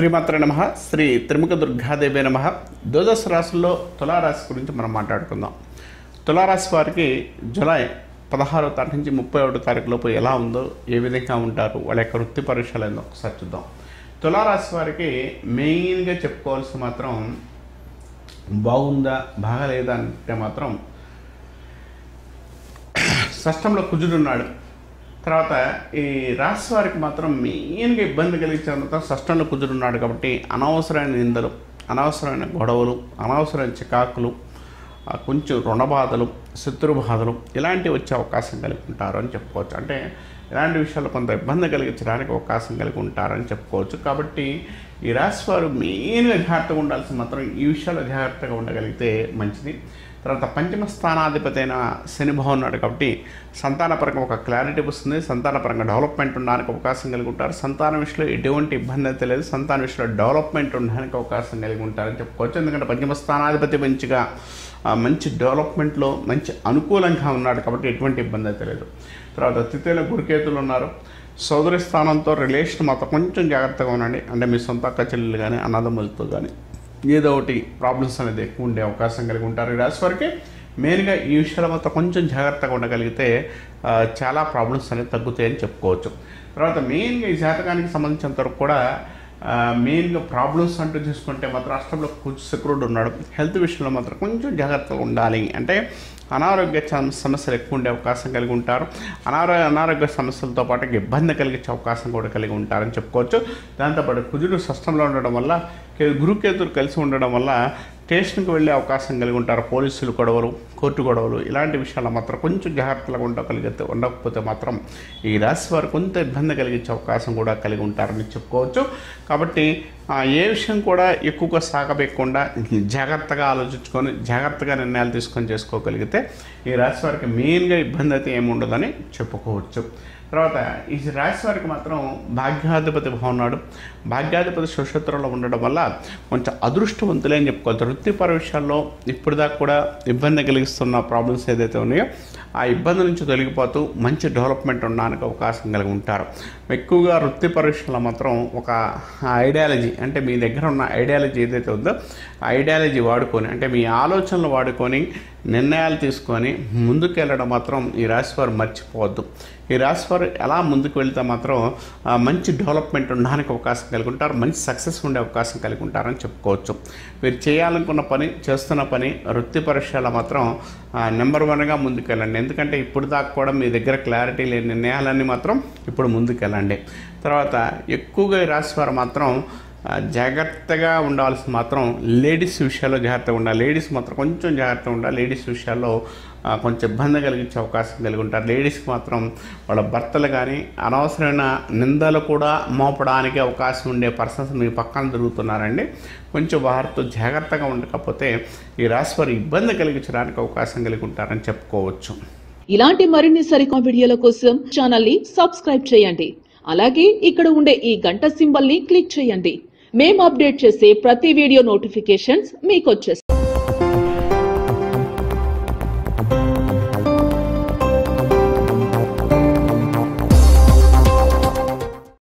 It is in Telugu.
శ్రీమాత్ర నమ శ్రీ త్రిముఖ దుర్గాదేవి నమ ద్వాదశ రాశుల్లో తులారాశి గురించి మనం మాట్లాడుకుందాం తులారాశి వారికి జూలై పదహారో తారీఖు నుంచి ముప్పై ఒకటో తారీఖు లోపు ఎలా ఉందో ఏ విధంగా ఉంటారు వాళ్ళ యొక్క వృత్తి పరీక్షలు ఏందో ఒకసారి చూద్దాం తులారాశి వారికి మెయిన్గా చెప్పుకోవాల్సి మాత్రం బాగుందా బాగాలేదా అంటే మాత్రం షష్టంలో కుజుడున్నాడు తర్వాత ఈ రాశి వారికి మాత్రం మెయిన్గా ఇబ్బంది కలిగించే మాత్రం షష్టంలో కుజుడున్నాడు కాబట్టి అనవసరమైన నిందలు అనవసరమైన గొడవలు అనవసరమైన చికాకులు ఆ, కొంచెం రుణ బాధలు శత్రు బాధలు ఇలాంటివి వచ్చే అవకాశం కలిగి ఉంటారు అని చెప్పుకోవచ్చు అంటే ఇలాంటి విషయాలు కొంత ఇబ్బంది కలిగించడానికి అవకాశం కలిగి ఉంటారని చెప్పుకోవచ్చు కాబట్టి ఈ రాశి వారు మెయిన్గా జాగ్రత్తగా ఉండాల్సి మాత్రం ఈ విషయాల్లో జాగ్రత్తగా ఉండగలిగితే మంచిది తర్వాత పంచమ స్థానాధిపతి అయిన శని బాగున్నాడు కాబట్టి సంతానపరంగా ఒక క్లారిటీ వస్తుంది సంతానపరంగా డెవలప్మెంట్ ఉండడానికి అవకాశం కలిగి ఉంటారు సంతాన విషయంలో ఎటువంటి ఇబ్బంది అయితే లేదు సంతాన విషయంలో డెవలప్మెంట్ ఉండడానికి అవకాశం కలిగి ఉంటారని చెప్పుకోవచ్చు ఎందుకంటే పంచమ స్థానాధిపతి మంచిగా ఆ, మంచి డెవలప్మెంట్లో మంచి అనుకూలంగా ఉన్నాడు కాబట్టి ఎటువంటి ఇబ్బంది అయితే లేదు తర్వాత తిథిలో గురుకేతులు ఉన్నారు సోదరి స్థానంతో రిలేషన్ మాత్రం కొంచెం జాగ్రత్తగా ఉండండి అంటే మీ సొంత అక్క చెల్లెలు కానీ అన్నదమ్ములతో కానీ ఏదో ఒకటి ప్రాబ్లమ్స్ అనేది ఎక్కువ ఉండే అవకాశం కలిగి ఉంటారు ఈ రాశి వారికి మెయిన్గా ఈ విషయాల మాత్రం కొంచెం జాగ్రత్తగా ఉండగలిగితే ఆ, చాలా ప్రాబ్లమ్స్ అనేవి తగ్గుతాయని చెప్పుకోవచ్చు తర్వాత మెయిన్గా ఈ జాతకానికి సంబంధించినంత వరకు కూడా ఆ, మెయిన్గా ప్రాబ్లమ్స్ అంటూ చూసుకుంటే మాత్రం రాష్ట్రంలో కొంచెం సెక్యూర్డ్ ఉన్నాడు హెల్త్ విషయంలో మాత్రం కొంచెం జాగ్రత్తగా ఉండాలి అంటే అనారోగ్య సమ- సమస్యలు ఎక్కువ ఉండే అవకాశం కలిగి ఉంటారు అనారో అనారోగ్య సమస్యలతో పాటు ఇబ్బంది కలిగించే అవకాశం కూడా కలిగి ఉంటారని చెప్పుకోవచ్చు దాంతోపాటు కుజుడు షష్టంలో ఉండడం వల్ల కే- గురుకేతులు కలిసి ఉండడం వల్ల స్టేషన్కి వెళ్ళే అవకాశం కలిగి ఉంటారు పోలీసులు గొడవలు కోర్టు గొడవలు ఇలాంటి విషయాలు మాత్రం కొంచెం జాగ్రత్తగా ఉండగలిగితే ఉండకపోతే మాత్రం ఈ రాశి వారు కొంత ఇబ్బంది కలిగించే అవకాశం కూడా కలిగి ఉంటారని చెప్పుకోవచ్చు కాబట్టి ఆ, ఏ విషయం కూడా ఎక్కువగా సాగబెక్కకుండా జాగ్రత్తగా ఆలోచించుకొని జాగ్రత్తగా నిర్ణయాలు తీసుకొని చేసుకోగలిగితే ఈ రాశి వారికి మెయిన్గా ఇబ్బంది అయితే ఏముండదని చెప్పుకోవచ్చు తర్వాత ఈ రాశి వారికి మాత్రం భాగ్యాధిపతి బాగున్నాడు భాగ్యాధిపతి సుక్షేత్రంలో ఉండడం వల్ల కొంచెం అదృష్టవంతులే అని చెప్పుకోవచ్చు వృత్తిపర విషయాల్లో ఇప్పుడు దాకా కూడా ఇబ్బంది కలిగిస్తున్న ప్రాబ్లమ్స్ ఏదైతే ఉన్నాయో ఆ ఇబ్బంది నుంచి తొలగిపోతూ మంచి డెవలప్మెంట్ ఉండడానికి అవకాశం కలిగి ఉంటారు ఎక్కువగా వృత్తిపర విషయంలో మాత్రం ఒక ఐడియాలజీ అంటే మీ దగ్గర ఉన్న ఐడియాలజీ ఏదైతే ఉందో ఆ ఐడియాలజీ వాడుకొని అంటే మీ ఆలోచనలు వాడుకొని నిర్ణయాలు తీసుకొని ముందుకు వెళ్ళడం మాత్రం ఈ రాశి వారు మర్చిపోవద్దు ఈ రాశి వారు ఎలా ముందుకు వెళ్తే మాత్రం ఆ, మంచి డెవలప్మెంట్ ఉండడానికి అవకాశం కలిగి ఉంటారు మంచి సక్సెస్ ఉండే అవకాశం కలిగి ఉంటారని చెప్పుకోవచ్చు మీరు చేయాలనుకున్న పని చేస్తున్న పని వృత్తి పరీక్షల మాత్రం నెంబర్ వన్గా ముందుకు వెళ్ళండి ఎందుకంటే ఇప్పుడు దాకా కూడా మీ దగ్గర క్లారిటీ లేని నిర్ణయాలన్నీ మాత్రం ఇప్పుడు ముందుకు వెళ్ళండి తర్వాత ఎక్కువగా ఈ రాశి వారు మాత్రం ఆ, జాగ్రత్తగా ఉండాల్సి మాత్రం లేడీస్ విషయాల్లో జాగ్రత్తగా ఉండాలి లేడీస్ మాత్రం కొంచెం జాగ్రత్తగా ఉండాలి లేడీస్ విషయాల్లో ఆ, కొంచెం ఇబ్బంది కలిగించే అవకాశం కలిగి ఉంటారు లేడీస్కి మాత్రం వాళ్ళ భర్తలు కానీ అనవసరమైన నిందలు కూడా మోపడానికి అవకాశం ఉండే పర్సన్స్ మీ పక్కన తిరుగుతున్నారండి కొంచెం వారితో జాగ్రత్తగా ఉండకపోతే ఈ రాశి వారు ఇబ్బంది కలిగించడానికి అవకాశం కలిగి ఉంటారని చెప్పుకోవచ్చు ఇలాంటి మరిన్ని సరికొత్త వీడియోల కోసం ఛానల్ ని సబ్స్క్రైబ్ చేయండి అలాగే ఇక్కడ ఉండే ఈ గంట సింబల్ ని క్లిక్ చేయండి మేము అప్డేట్ చేసే ప్రతి వీడియో నోటిఫికేషన్స్ మీకు వచ్చేస్తాయి